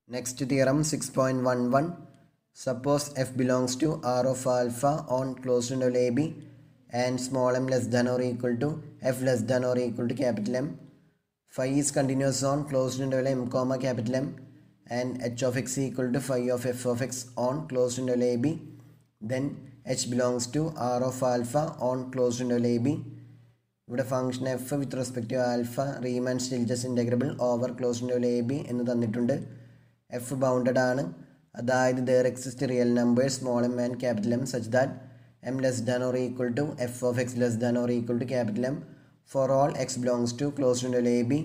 Next theorem 6.11 Suppose f belongs to R of alpha on closed interval AB and small m less than or equal to f less than or equal to capital M. Phi is continuous on closed interval m comma capital M and h of x equal to phi of f of x on closed interval AB. Then h belongs to R of alpha on closed interval AB. ഇവിടെ function F with respect to alpha Riemann Stieltjes integrable over closed interval A B എന്ന് തന്നിട്ടുണ്ട് F bounded ആണ് അതായത് there exist real numbers small M and capital M such that M less than or equal to F of X less than or equal to capital M for all X belongs to closed interval A B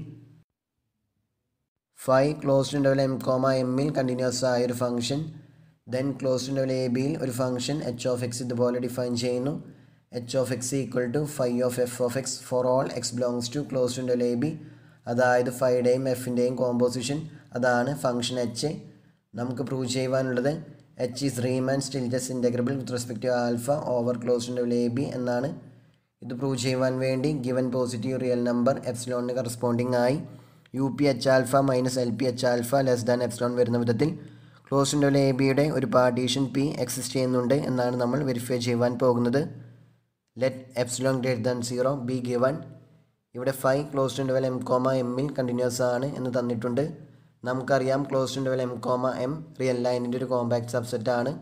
phi closed interval M comma എമ്മിൽ continuous ആയ ഒരു function then closed interval A ബിയിൽ ഒരു function H of X ഇതുപോലെ define ചെയ്യുന്നു H of X equal to phi of F of X for all X belongs to closed interval A B അതായത് ഫൈയുടെയും എഫിൻ്റെയും കോമ്പോസിഷൻ അതാണ് ഫംഗ്ഷൻ എച്ച് നമുക്ക് prove ചെയ്യുവാനുള്ളത് H is Riemann Stieltjes integrable with respect to alpha over closed interval A B എന്നാണ് ഇത് prove ചെയ്യുവാൻ വേണ്ടി ഗിവൻ പോസിറ്റീവ് റിയൽ നമ്പർ എപ്സിലോണിന് കറസ്പോണ്ടിങ് ആയി U P H alpha minus L P H alpha less than epsilon വരുന്ന വിധത്തിൽ close interval A ബിയുടെ ഒരു പാർട്ടീഷൻ പി എക്സിസ്റ്റ് ചെയ്യുന്നുണ്ട് എന്നാണ് നമ്മൾ വെരിഫൈ ചെയ്യുവാൻ പോകുന്നത് let epsilon greater than zero be given ഇവിടെ phi closed interval M comma എമ്മിൽ കണ്ടിന്യൂസ് ആണ് എന്ന് തന്നിട്ടുണ്ട് നമുക്കറിയാം closed interval M comma M real ലൈനിൻ്റെ ഒരു കോമ്പാക്ട് സബ്സെറ്റ് ആണ്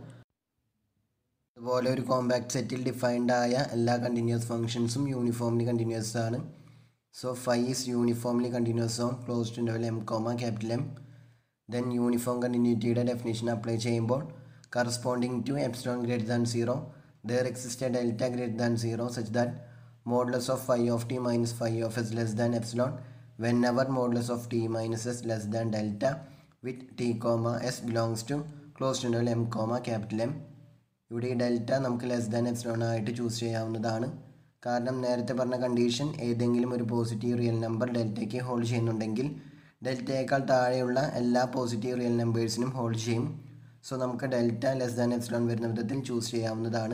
അതുപോലെ ഒരു കോമ്പാക്ട് സെറ്റിൽ ഡിഫൈൻഡ് ആയ എല്ലാ കണ്ടിന്യൂസ് ഫംഗ്ഷൻസും യൂണിഫോംലി കണ്ടിന്യൂസ് ആണ് so phi is uniformly continuous on closed interval M comma capital M then uniform കണ്ടിന്യൂറ്റിയുടെ ഡെഫിനേഷൻ അപ്ലൈ ചെയ്യുമ്പോൾ corresponding to epsilon greater than zero there exists a delta greater than 0 such that modulus of phi of t minus phi of s less than epsilon whenever modulus of t minus s less than delta with t comma s belongs to closed interval m comma capital M ഇവിടെ ഈ delta നമുക്ക് less than epsilon ആയിട്ട് choose ചെയ്യാവുന്നതാണ് കാരണം നേരത്തെ പറഞ്ഞ condition ഏതെങ്കിലും ഒരു പോസിറ്റീവ് റിയൽ നമ്പർ ഡെൽറ്റയ്ക്ക് ഹോൾഡ് ചെയ്യുന്നുണ്ടെങ്കിൽ ഡെൽറ്റയേക്കാൾ താഴെയുള്ള എല്ലാ പോസിറ്റീവ് റിയൽ നമ്പേഴ്സിനും ഹോൾഡ് ചെയ്യും സോ നമുക്ക് ഡെൽറ്റ ലെസ് ദാൻ എപ്സിലോൺ വരുന്ന വിധത്തിൽ ചൂസ് ചെയ്യാവുന്നതാണ്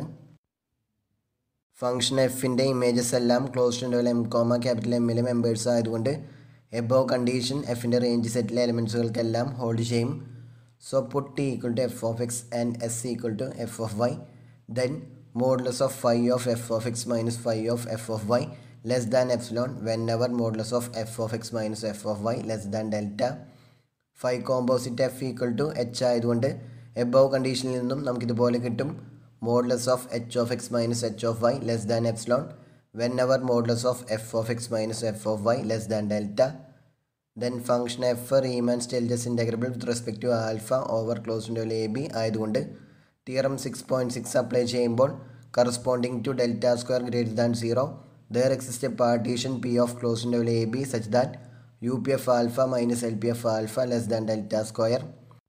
ഫംഗ്ഷൻ എഫിൻ്റെ ഇമേജസ് എല്ലാം closed interval M comma capital എമ്മിലെ മെമ്പേഴ്സ് ആയതുകൊണ്ട് എബോ കണ്ടീഷൻ എഫിൻ്റെ റേഞ്ച് സെറ്റിലെ എലമെൻറ്റ്സുകൾക്കെല്ലാം ഹോൾഡ് ചെയ്യും so put T equal to F of X and S equal to F of Y then modulus of phi of F of X minus phi of F of Y less than epsilon whenever modulus of F of X minus F of Y less than delta phi composite F equal to H ആയതുകൊണ്ട് above കണ്ടീഷനിൽ നിന്നും നമുക്കിതുപോലെ കിട്ടും modulus of H of X minus H of Y less than epsilon whenever modulus of F of X minus F of Y less than delta then function F Riemann Stieltjes integrable with respect to alpha over closed interval A B ആയതുകൊണ്ട് theorem six point six apply ചെയ്യുമ്പോൾ corresponding to delta square greater than zero there exist a partition P of closed interval A B such that U P F alpha minus L P F alpha less than delta square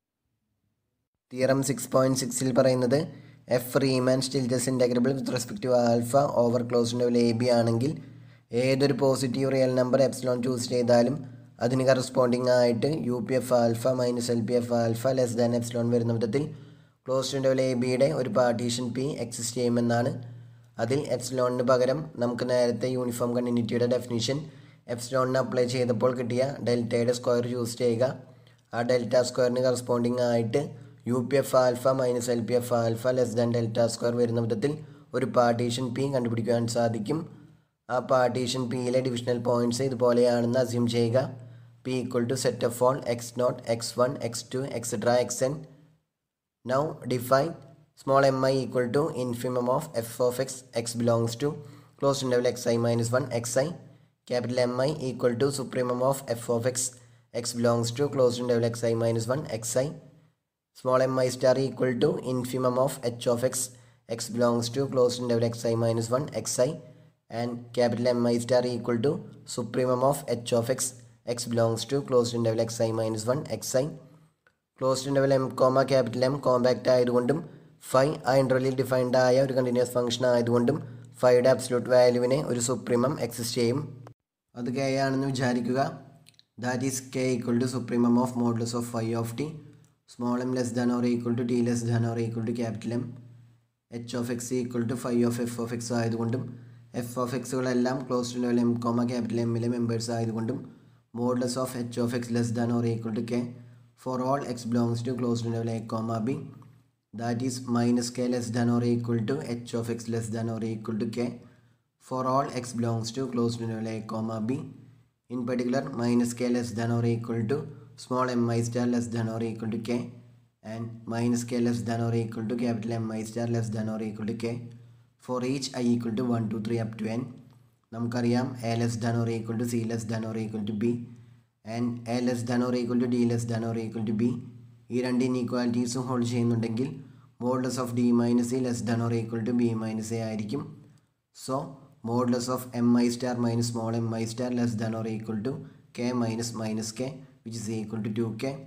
theorem six point സിക്സിൽ പറയുന്നത് F Riemann Stieltjes integrable with respect to alpha over closed interval A B ആണെങ്കിൽ ഏതൊരു positive real number epsilon choose ചെയ്താലും അതിന് corresponding ആയിട്ട് U P F alpha minus L P F alpha less than epsilon വരുന്ന വിധത്തിൽ close interval A ബിയുടെ ഒരു partition P exist ചെയ്യുമെന്നാണ് അതിൽ എപ്സിലോണിന് പകരം നമുക്ക് നേരത്തെ യൂണിഫോം കണ്ടിന്യൂറ്റിയുടെ ഡെഫിനിഷൻ എപ്സിലോണിന് അപ്ലൈ ചെയ്തപ്പോൾ കിട്ടിയ ഡെൽറ്റയുടെ സ്ക്വയർ ചൂസ് ചെയ്യുക ആ ഡെൽറ്റ സ്ക്വയറിന് കറസ്പോണ്ടിങ് ആയിട്ട് U P F alpha minus L P F alpha less than delta square വരുന്ന വിധത്തിൽ ഒരു പാർട്ടീഷൻ പി കണ്ടുപിടിക്കുവാൻ സാധിക്കും ആ പാർട്ടീഷൻ പിയിലെ ഡിവിഷണൽ പോയിൻറ്റ്സ് ഇതുപോലെയാണെന്ന് അസ്യൂം ചെയ്യുക P equal to set of all X naught X one X two etcetera X N now define small M I equal to infimum of F of X X belongs to closed interval X I minus one X I capital M I equal to supremum of F of X X belongs to closed interval X I minus one X I small m i star equal to infimum of h of x x belongs to closed interval xi minus 1 xi and capital M i star equal to supremum of h of x x belongs to closed interval xi minus 1 xi closed interval M comma capital M compact ആയതുകൊണ്ടും phi ആ ഇൻ്റർവലിൽ defined ആയ ഒരു continuous function ആയതുകൊണ്ടും ഫൈയുടെ absolute വാല്യൂവിന് ഒരു supremum exist ചെയ്യും അത് കെ ആണെന്ന് വിചാരിക്കുക that is K equal to supremum of modulus of phi of T small M less than or equal to T less than or equal to capital M H of X equal to phi of F of X ആയതുകൊണ്ടും F of എക്സുകളെല്ലാം close to level M comma capital എമ്മിലെ members ആയതുകൊണ്ടും modulus of H of X less than or equal to K for all X belongs to close level A comma B that is minus K less than or equal to H of X less than or equal to K for all X belongs to close level A comma B in particular minus K less than or equal to small M I star less than or equal to K and minus K less than or equal to capital M I star less than or equal to K for each I equal to one two three up to N നമുക്കറിയാം A less than or equal to C less than or equal to B and A less than or equal to D less than or equal to B ഈ രണ്ട് ഇനീക്വാലിറ്റീസും hold ചെയ്യുന്നുണ്ടെങ്കിൽ modulus of D minus E less than or equal to B minus A ആയിരിക്കും so modulus of M I star minus small M I star less than or equal to k minus minus k which is equal to two k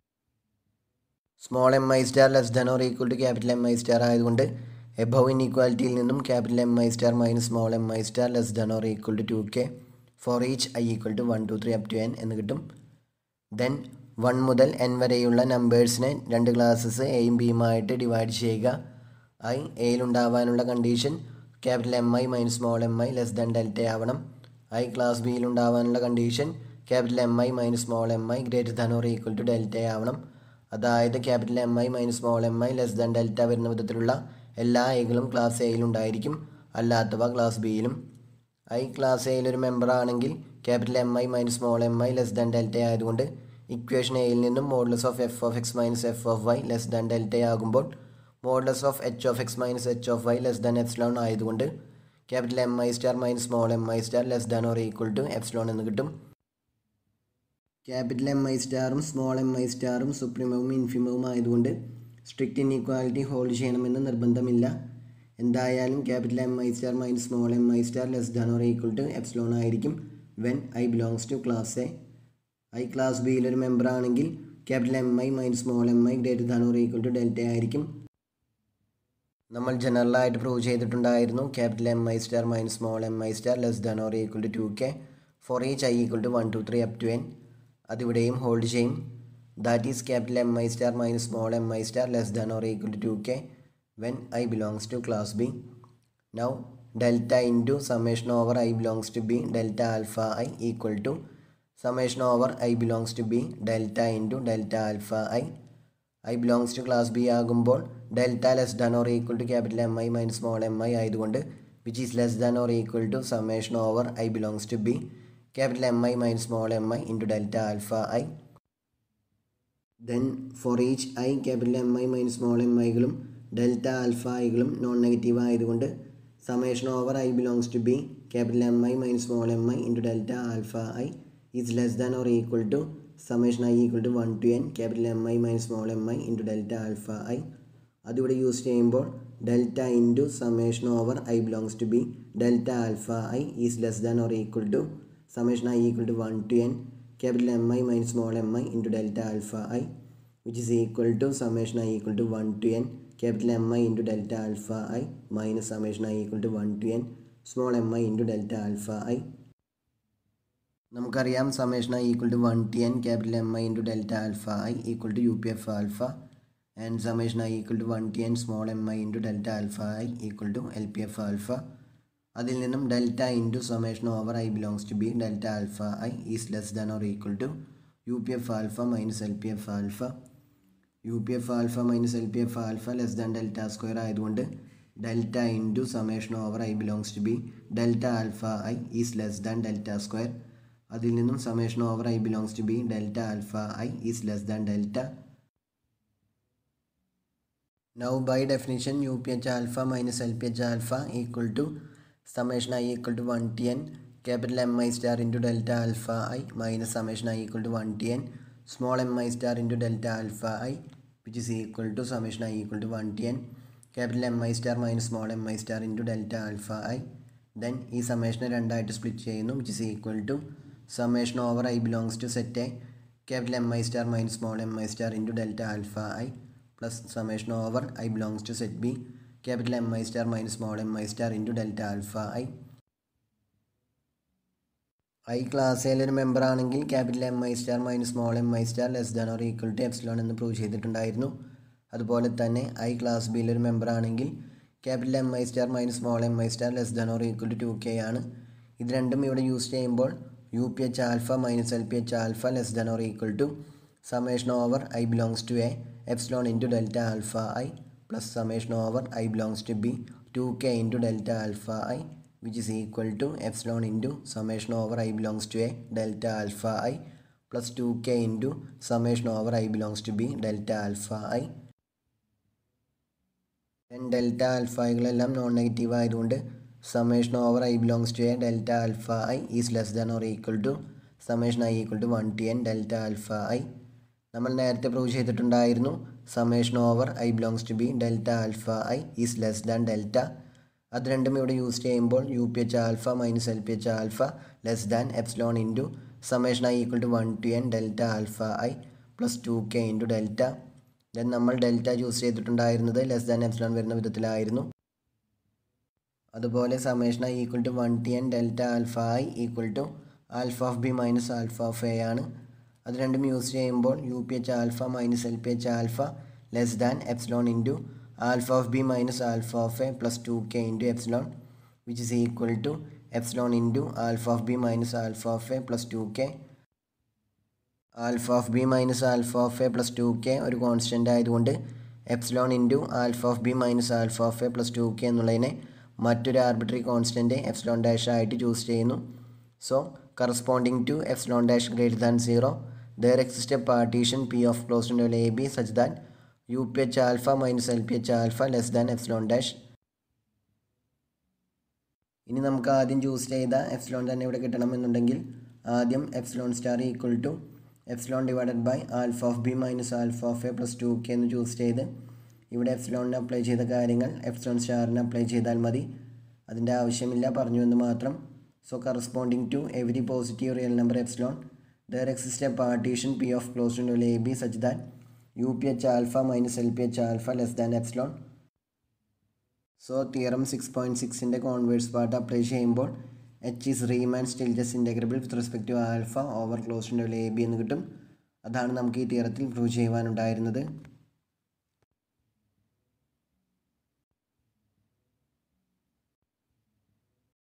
small M I star less than or equal to capital M I star ആയതുകൊണ്ട് above ഇൻഇക്വാലിറ്റിയിൽ നിന്നും capital M I star minus small M I star less than or equal to two K for each I equal to one two three up to n എന്ന് കിട്ടും then one മുതൽ N വരെയുള്ള നമ്പേഴ്സിനെ രണ്ട് classes എയും ബിയുമായിട്ട് divide ചെയ്യുക i എയിലുണ്ടാവാനുള്ള condition capital M i minus small M i less than delta ആവണം ഐ ക്ലാസ് ബിയിലുണ്ടാവാനുള്ള condition capital M i minus small M i greater than or equal to delta ആവണം അതായത് capital M i minus small M i less than delta വരുന്ന വിധത്തിലുള്ള എല്ലാ ഐകളും class എയിലുണ്ടായിരിക്കും അല്ലാത്തവ ക്ലാസ് ബിയിലും ഐ ക്ലാസ് എയിൽ ഒരു മെമ്പർ ആണെങ്കിൽ capital M i minus small M i less than delta ആയതുകൊണ്ട് ഇക്വേഷൻ എയിൽ നിന്നും modulus of F of X minus F of Y less than delta ആകുമ്പോൾ modulus of H of X minus H of Y less than epsilon ആയതുകൊണ്ട് capital M I star minus small M I star less than or equal to epsilon എന്ന് കിട്ടും capital M i സ്റ്റാറും small M i സ്റ്റാറും സുപ്രീമവും ഇൻഫിമവും ആയതുകൊണ്ട് strict inequality hold ചെയ്യണമെന്ന് നിർബന്ധമില്ല എന്തായാലും capital M I star minus small M I star less than or equal to epsilon ആയിരിക്കും when i belongs to class A i class ബിയിൽ ഒരു മെമ്പർ ആണെങ്കിൽ capital M i minus small M i greater than or equal to delta ആയിരിക്കും നമ്മൾ ജനറലായിട്ട് prove ചെയ്തിട്ടുണ്ടായിരുന്നു capital M I star minus small M I star less than or equal to two K for each I equal to one two three up to n അതിവിടെയും hold ചെയ്യും that is capital M I star minus small M I star less than or equal to two k when i belongs to class B now delta into summation over i belongs to B delta alpha i equal to summation over i belongs to B delta into delta alpha i i belongs to class B ആകുമ്പോൾ delta less than or equal to capital M i minus small M i ആയതുകൊണ്ട് which is less than or equal to summation over i belongs to B capital M i minus small M i into delta alpha i then for each i capital M i minus small m ഐകളും delta alpha ഐകളും non negative ആയതുകൊണ്ട് summation over i belongs to B capital M i minus small M i into delta alpha i is less than or equal to summation i equal to one to n capital M i minus small M i into delta alpha i അതിവിടെ use ചെയ്യുമ്പോൾ delta into summation over i belongs to B delta alpha i is less than or equal to summation i equal to one to n capital M i minus small M i into delta alpha i which is equal to summation i equal to one to n capital M i into delta alpha i minus summation i equal to one to n small M i into delta alpha i നമുക്കറിയാം summation i equal to one to n capital M i into delta alpha i equal to U P F alpha and summation i equal to one to n small M i into delta alpha i equal to L P F alpha അതിൽ നിന്നും delta into summation over i belongs to B delta alpha i is less than or equal to U P F alpha minus L P F alpha U P F alpha minus L P F alpha less than delta square ആയതുകൊണ്ട് delta into summation over i belongs to B delta alpha i is less than delta square അതിൽ നിന്നും summation over i belongs to B delta alpha i is less than delta now by definition U P H alpha minus L P H alpha equal to summation i equal to one to n capital M I star into delta alpha i minus summation i equal to one to n small M I star into delta alpha i which is equal to summation i equal to one to n capital M I star minus small M I star into delta alpha i then ഈ സമേഷനെ രണ്ടായിട്ട് split ചെയ്യുന്നു which is equal to summation over i belongs to set A capital M I star minus small M I star into delta alpha i plus summation over i belongs to set B capital M I star minus small M I star into delta alpha i i class എയിൽ ഒരു member ആണെങ്കിൽ capital M I star minus small M I star less than or equal to epsilon എന്ന് prove ചെയ്തിട്ടുണ്ടായിരുന്നു അതുപോലെ തന്നെ i class ബിയിൽ ഒരു member ആണെങ്കിൽ capital M I star minus small M I star less than or equal to two k ആണ് ഇത് രണ്ടും ഇവിടെ യൂസ് ചെയ്യുമ്പോൾ U P H alpha minus L P H alpha less than or equal to summation over i belongs to A epsilon into delta alpha i plus summation over i belongs to B two k into delta alpha i which is equal to epsilon into summation over i belongs to A delta alpha i plus two k into summation over i belongs to B delta alpha i then delta ആൽഫൈകളെല്ലാം non negative ആയതുകൊണ്ട് summation over i belongs to A delta alpha i is less than or equal to summation i equal to one to n delta alpha i നമ്മൾ നേരത്തെ prove ചെയ്തിട്ടുണ്ടായിരുന്നു summation over i belongs to B delta alpha i is less than delta അത് രണ്ടും ഇവിടെ use ചെയ്യുമ്പോൾ U P H alpha minus L P H alpha less than epsilon into summation i equal to one to n delta alpha i plus two k into delta then നമ്മൾ delta choose ചെയ്തിട്ടുണ്ടായിരുന്നത് less than epsilon വരുന്ന വിധത്തിലായിരുന്നു അതുപോലെ summation i equal to one to n delta alpha i equal to alpha of b minus alpha of a ആണ് അത് രണ്ടും use ചെയ്യുമ്പോൾ U P H alpha minus L P H alpha less than epsilon into alpha of b minus alpha of a plus two k into epsilon which is equal to epsilon into alpha of b minus alpha of a plus two k alpha of b minus alpha of a plus two k ഒരു constant ആയതുകൊണ്ട് epsilon into alpha of b minus alpha of a plus two k എന്നുള്ളതിനെ മറ്റൊരു arbitrary constant epsilon dash ആയിട്ട് choose ചെയ്യുന്നു so corresponding to epsilon dash greater than zero there exist a partition P of closed into a B such than U P H alpha minus L P H alpha less than epsilon dash ഇനി നമുക്ക് ആദ്യം choose ചെയ്ത epsilon തന്നെ ഇവിടെ കിട്ടണമെന്നുണ്ടെങ്കിൽ ആദ്യം epsilon star equal to epsilon divided by alpha of b minus alpha of a plus two k എന്ന് choose ചെയ്ത് ഇവിടെ എപ്സിലോണിന് അപ്ലൈ ചെയ്ത കാര്യങ്ങൾ എപ്സിലോൺ സ്റ്റാറിന് അപ്ലൈ ചെയ്താൽ മതി അതിൻ്റെ ആവശ്യമില്ല പറഞ്ഞു എന്ന് മാത്രം so corresponding to every positive real number epsilon there exist a partition P of closed to a B such than U P H alpha minus L P H alpha less than epsilon so theorem six point സിക്സിൻ്റെ converse part apply ചെയ്യുമ്പോൾ h is Riemann still just integrable with respect to alpha over closed to a B എന്ന് കിട്ടും അതാണ് നമുക്ക് ഈ തിയറത്തിൽ prove ചെയ്യുവാനുണ്ടായിരുന്നത്